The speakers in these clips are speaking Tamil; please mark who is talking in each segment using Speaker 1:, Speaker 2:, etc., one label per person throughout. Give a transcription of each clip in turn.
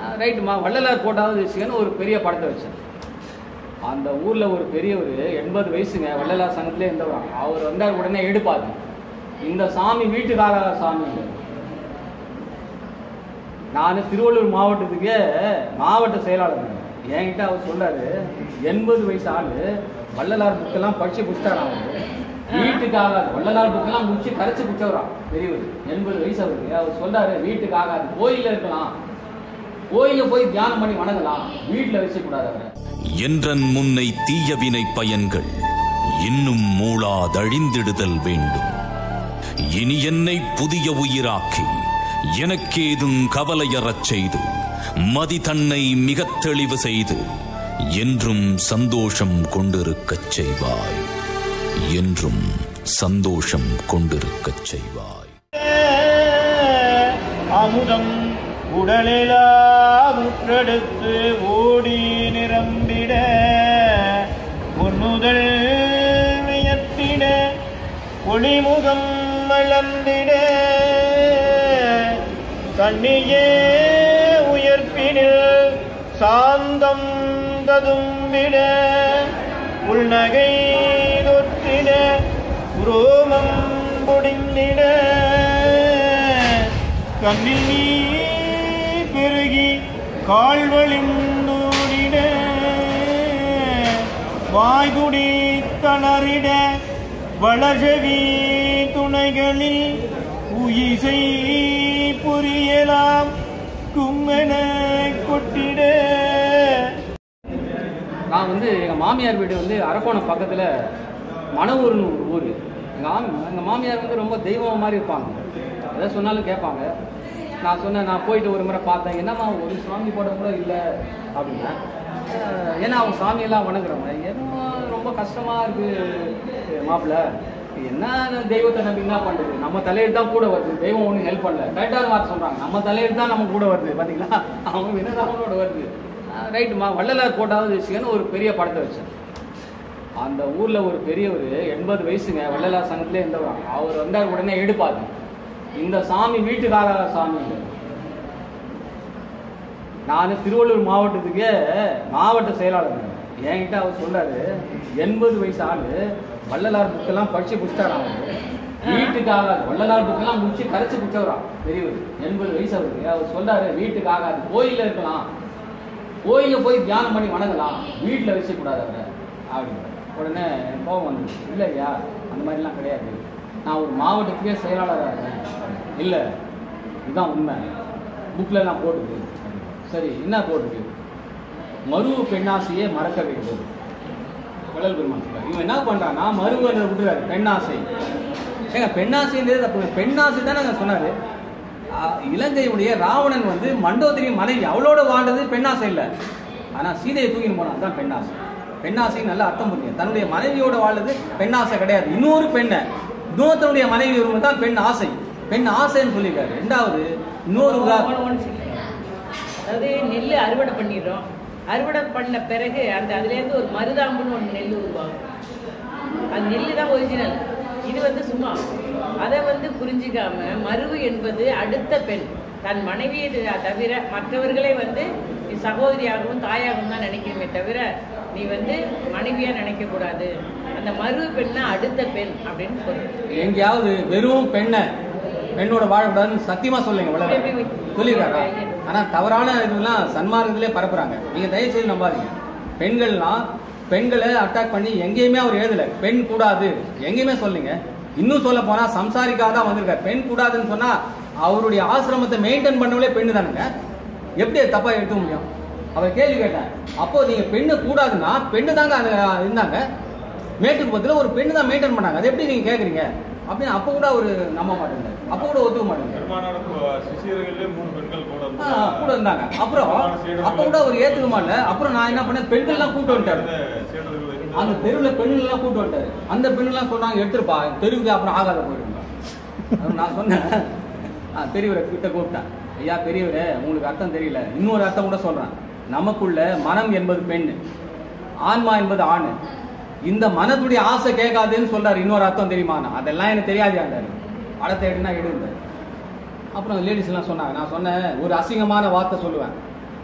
Speaker 1: ரைட்டுமா வள்ளலார் போட்டாவது வச்சுக்கன்னு ஒரு பெரிய படத்தை வச்சேன் அந்த ஊரில் ஒரு பெரியவர் எண்பது வயசுங்க வள்ளலார் சங்கத்திலே இருந்தவர் அவர் வந்தார் உடனே எடுப்பாரு இந்த சாமி வீட்டுக்கார சாமி இல்லை. நான் திருவள்ளூர் மாவட்டத்துக்கே மாவட்ட செயலாளர் என்கிட்ட அவர் சொல்றாரு எண்பது வயசு ஆளு வள்ளலார் புக்கெல்லாம் படிச்சு புடிச்சிட்டாராம் அவரு வீட்டுக்கு ஆகாது வள்ளலார் புக்கெல்லாம் முடிச்சு கரைச்சு புடிச்சவராம் பெரியவர் எண்பது வயசு அவருக்கு அவர் சொல்றாரு வீட்டுக்கு ஆகாது கோயில்ல இருக்கலாம் கோயில்ல போய் தியானம் பண்ணி வணங்கலாம் வீட்டுல வச்சு கூடாது அவரை
Speaker 2: என்றன் முன்னை தீயவினை பயன்கள் இன்னும் மூளாதழிந்திடுதல் வேண்டும் இனி என்னை புதிய உயிராக்கி எனக்கேதும் கவலையறச் செய்து மதி தன்னை மிகத் தெளிவு செய்து என்றும் சந்தோஷம் கொண்டிருக்கச் செய்வாய் என்றும் சந்தோஷம் கொண்டிருக்கச் செய்வாய்
Speaker 3: அமுதம் உடலெல்லாம் முற்றெடுத்து ஓடி நிரம்பிட பொன்முதல் வியத்திட ஒளிமுகம் மலர்ந்திட கண்ணியே உயர்ப்பினில் சாந்தம் ததும்பிட உள்நகை தொற்றிட உரோமம் பொடிந்திட கண்ணில் நீ பெருகி கால்வழிந்தூடிட வாய்குடி தளரிட வளசவி துணைகளில் உயிசை புரியலாம் கும்மென கொட்டிட
Speaker 1: நான் வந்து எங்கள் மாமியார் வீடு வந்து அரக்கோணம் பக்கத்தில் மணவூர்னு ஒரு ஊர் எங்கள் ஆம் எங்கள் மாமியார் வந்து ரொம்ப தெய்வம் மாதிரி இருப்பாங்க எதை சொன்னாலும் கேட்பாங்க நான் சொன்னேன் நான் போயிட்டு ஒரு முறை பார்த்தேன் என்னம்மா ஒரு சாமி படம் கூட இல்லை அப்படின்னா அஹ், ஏன்னா அவங்க சாமியெல்லாம் வணங்குறவங்க என்ன ரொம்ப கஷ்டமாக இருக்குது மாப்பிள்ளை என்ன தெய்வத்தை நம்பி என்ன பண்ணுறது நம்ம தலையெழுத்து தான் கூட வருது தெய்வம் ஒன்றும் ஹெல்ப் பண்ணல கரெக்டான வார்த்தை சொல்கிறாங்க நம்ம தலையெழுத்து தான் நம்ம கூட வருது பார்த்தீங்களா அவங்க வினதாமனோட வருது ரைட்டுமா வள்ளலார் போட்டாவது வச்சுக்கன்னு ஒரு பெரிய படத்தை வச்சேன் அந்த ஊரில் ஒரு பெரியவர் எண்பது வயசுங்க வள்ளலார் சங்கத்திலே இருந்தவர் அவர் வந்தார் உடனே எடுப்பாரு இந்த சாமி வீட்டுக்கார சாமி இல்லை. நான் திருவள்ளூர் மாவட்டத்துக்கே மாவட்ட செயலாளர் என்கிட்ட அவர் சொல்றாரு எண்பது வயசு ஆளு வள்ளலார் புக்கெல்லாம் படிச்சு புடிச்சிட்டாராம் அவரு வீட்டுக்கு ஆகாது வள்ளலார் புக்கெல்லாம் முடிச்சு கரைச்சு புடிச்சவராம் பெரியவர் எண்பது வயசு அவருக்கு அவர் சொல்றாரு வீட்டுக்கு ஆகாது கோயில்ல இருக்கலாம் கோயில்ல போய் தியானம் பண்ணி வணங்கலாம் வீட்டில் வச்சுக்கூடாது அவரை அப்படின்னு உடனே எனக்கு கோபம் வந்து இல்லை ஐயா அந்த மாதிரிலாம் கிடையாது நான் ஒரு மாவட்டத்துக்கே செயலாளராக இருக்கேன் இல்லை இதுதான் உண்மை புக்கில் எல்லாம் போட்டுருக்கு சரி என்ன போட்டுருக்கு மருவு பெண்ணாசையே மறக்க வேண்டும் வள்ளல் பெருமான் சொல்றாரு. இவன் என்ன பண்றான்னா மருவனை விட்டுறாரு பெண்ணாசை ஏங்க பெண்ணாசைன்றது தப்பு பெண்ணாசை தானே சொன்னாரு ஆ, இலங்கையுடைய ராவணன் வந்து மண்டோதரி மனைவி அவளோட வாழ்ந்தது பெண்ணாசை இல்லை ஆனா சீதையை தூக்கின்னு போனான் தான் பெண்ணாசை பெண்ணாசைன்னு நல்ல அர்த்தம் புரியும் தன்னுடைய மனைவியோட வாழ்ந்தது பெண்ணாசை கிடையாது இன்னொரு பெண்ணை இன்னொருத்தனுடைய மனைவி வரும்போது தான் பெண் ஆசை பெண் ஆசைன்னு சொல்லியிருக்காரு ரெண்டாவது இன்னொரு உதாரணம்
Speaker 4: ஒண்ணு- ஒண்ணு சொல்லுங்க. அதாவது நெல் அறுவடை பண்ணிடுறோம் அறுவடை பண்ண பிறகு அந்த அதுலேருந்து ஒரு மருதாம்புன்னு ஒன்று நெல் உருவாகும் அது நெல் தான் ஒரிஜினல் இது வந்து சும்மா அதை வந்து புரிஞ்சிக்காம மருவு என்பது அடுத்த பெண் தன் மனைவியை த- தவிர மற்றவர்களை வந்து நீ சகோதரியாகவும் தாயாகவும் தான் நினைக்கணுமே தவிர நீ வந்து மனைவியா நினைக்க கூடாது அந்த மருவு பெண்ணா அடுத்த பெண் அப்படின்னு சொல்லு
Speaker 1: எங்கேயாவது வெறும் பெண்ணை பெண்ணோட வாழக்கூடாதுன்னு சத்தியமா சொல்லுங்க வளர சொல்லியிருக்காரா ஆனா தவறான இதெல்லாம் சன்மார்க்கத்திலே பரப்புறாங்க நீங்க தயவு செய்து நம்பாதீங்க பெண்கள்லாம் பெண்களை அட்டாக் பண்ணி எங்கேயுமே அவர் எழுதல பெண் கூடாது எங்கேயுமே சொல்லுங்க இன்னும் சொல்ல போனா சம்சாரிக்காக தான் வந்திருக்காரு பெண் கூடாதுன்னு சொன்னா அவருடைய ஆசிரமத்தை மெயின்டைன் பண்ணவங்களே பெண்ணு தானுங்க எப்படி அது தப்பா எடுக்க முடியும் அவர் கேள்வி கேட்டேன் அப்போ நீங்க பெண்ணு கூடாதுன்னா பெண்ணு தாங்க அது இருந்தாங்க மேட்டுக்குப்பத்தில் ஒரு பெண்ணு தான் மெயின்டைன் பண்ணாங்க அது எப்படி நீங்க கேக்குறீங்க அப்படின்னு அப்போ கூட அவர் நம்ப மாட்டேங்க அப்போ கூட ஒத்துக்க மாட்டேங்க
Speaker 5: பெருமானோட கு- சிஷியர்களே மூணு பெண்கள் கூட
Speaker 1: ஆ,
Speaker 5: இருந்தாங்க.
Speaker 1: கூட இருந்தாங்க அப்புறம் அப்போ கூட அவர் ஏத்துக்க மாட்டல அப்புறம் நான் என்ன பண்ணேன் பெண்கள்லாம் கூட்டு வந்துட்டாரு
Speaker 5: சீடர்கள் இருந்து-
Speaker 1: அந்த தெருவில் பெண்கள் எல்லாம் கூட்டு வந்துட்டாரு அந்த பெண்கள்லாம் சொன்னாங்க எடுத்துருப்பா தெருவுக்கு அப்புறம் ஆகாத போயிடுங்க அப்புறம் நான் சொன்னேன் ஆ, பெரியவரை கிட்ட கூப்பிட்டேன் ஐயா பெரியவரே உங்களுக்கு அர்த்தம் தெரியல இன்னொரு அர்த்தம் கூட சொல்றேன் நமக்குள்ள மனம் என்பது பெண் ஆன்மா என்பது ஆண் இந்த மனத்துடைய ஆசை கேட்காதுன்னு சொல்றாரு இன்னொரு அர்த்தம் தெரியுமா அதெல்லாம் எனக்கு தெரியாது படத்தை எடுனா எடுங்க அப்புறம் லேடிஸ் எல்லாம் சொன்னாங்க நான் சொன்னேன் ஒரு அசிங்கமான வார்த்தை சொல்லுவேன்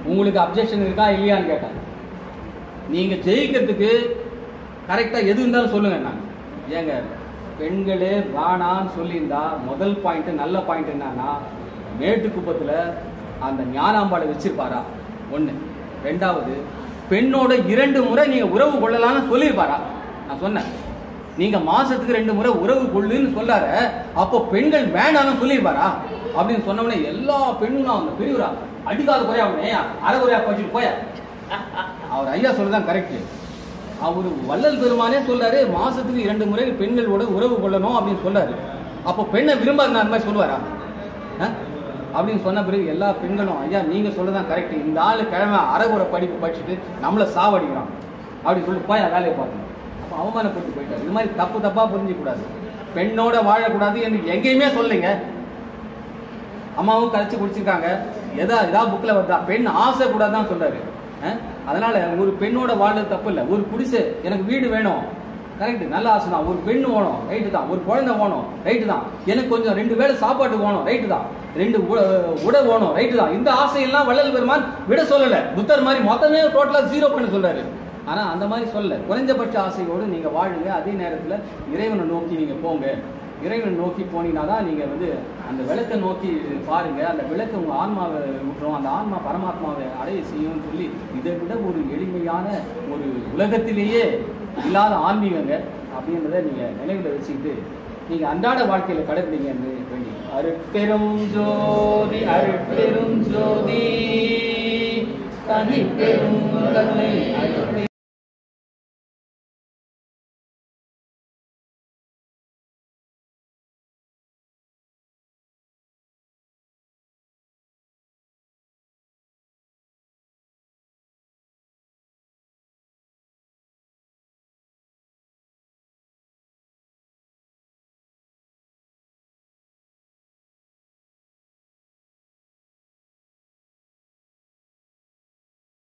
Speaker 1: உங்களுக்கு அப்ஜெக்ஷன் இருக்கா இல்லையான்னு கேட்டேன் நீங்க ஜெயிக்கிறதுக்கு கரெக்டா எது இருந்தாலும் சொல்லுங்க நான் ஏங்க பெண்களே வேணான்னு சொல்லியிருந்தா முதல் பாயிண்ட் நல்ல பாயிண்ட் என்னன்னா மேட்டுக்குப்பத்துல அந்த ஞானாம்பாளை வச்சிருப்பாரா ஒண்ணு ரெண்டாவது பெண்ணோட இரண்டு முறை நீங்க உறவு கொள்ளலாம்னு சொல்லியிருப்பாரா நான் சொன்னேன் நீங்க மாசத்துக்கு ரெண்டு முறை உறவு கொள்ளுன்னு சொல்லார அப்போ பெண்கள் வேணாம்னு சொல்லியிருப்பாரா அப்படின்னு சொன்னவனே எல்லா பெண்ணும் அந்த பெரியவரா அடிக்காத குறையா அவனே அரை குறையா படிச்சுட்டு போய அவர் ஐயா சொல்லதான் கரெக்ட் அவர் வள்ளல் பெருமானே சொல்றாரு மாசத்துக்கு இரண்டு முறை பெண்களோட உறவு கொள்ளணும் அப்படின்னு சொல்றாரு அப்போ பெண்ணை விரும்பாது அந்த மாதிரி சொல்லுவாரா ஆ? அப்படின்னு சொன்ன பிறகு எல்லா பெண்களும் ஐயா நீங்க சொல்லதான் கரெக்ட் இந்த ஆளு கிழமை அரைகுறை படிப்பு படிச்சுட்டு நம்மள சாவடிக்கிறான் அப்படின்னு சொல்லி போய் வேலையை பார்க்கணும் அப்போ அவமானப்பட்டு போயிட்டாரு இது மாதிரி தப்பு தப்பா புரிஞ்சிக்க கூடாது பெண்ணோட வாழக்கூடாது என்று எங்கேயுமே சொல்லுங்க அம்மாவும் கழிச்சு குடிச்சிருக்காங்க எதா எதா புக்கில் வருதா பெண் ஆசை கூடாதான் சொல்றாரு அஹ்? அதனால ஒரு பெண்ணோட வாழ்றது தப்பு இல்லை ஒரு குடிசை எனக்கு வீடு வேணும் கரெக்ட் நல்ல ஆசை தான் ஒரு பெண் வேணும் ரைட்டு தான் ஒரு குழந்தை வேணும் ரைட்டு தான் எனக்கு கொஞ்சம் ரெண்டு வேளை சாப்பாடு வேணும் ரைட்டு தான் ரெண்டு உ- உடை வேணும் ரைட்டு தான் இந்த ஆசையெல்லாம் வள்ளல் பெருமான் விட சொல்லல புத்தர் மாதிரி மொத்தமே டோட்டலா ஜீரோ பண்ண சொல்றாரு ஆனா அந்த மாதிரி சொல்லல குறைஞ்சபட்ச ஆசையோடு நீங்க வாழுங்க அதே நேரத்துல இறைவனை நோக்கி நீங்க போங்க இறைவனை நோக்கி போனீங்கன்னா தான் நீங்க வந்து அந்த விளக்கை நோக்கி பாருங்க அந்த விளக்கு உங்க ஆன்மாவை விட்டுரும் அந்த ஆன்மா பரமாத்மாவை அடைய செய்யும்னு சொல்லி இதை விட ஒரு எளிமையான ஒரு உலகத்திலேயே இல்லாத ஆன்மீகங்க அப்படின்றத நீங்க நினைவுல வச்சுக்கிட்டு நீங்க அன்றாட வாழ்க்கையில கடைபிடிங்க என்று வேண்டி அருட்பெரும் ஜோதி அருட்பெரும் ஜோதி தனி பெரும் கருணை அருட்பெரும்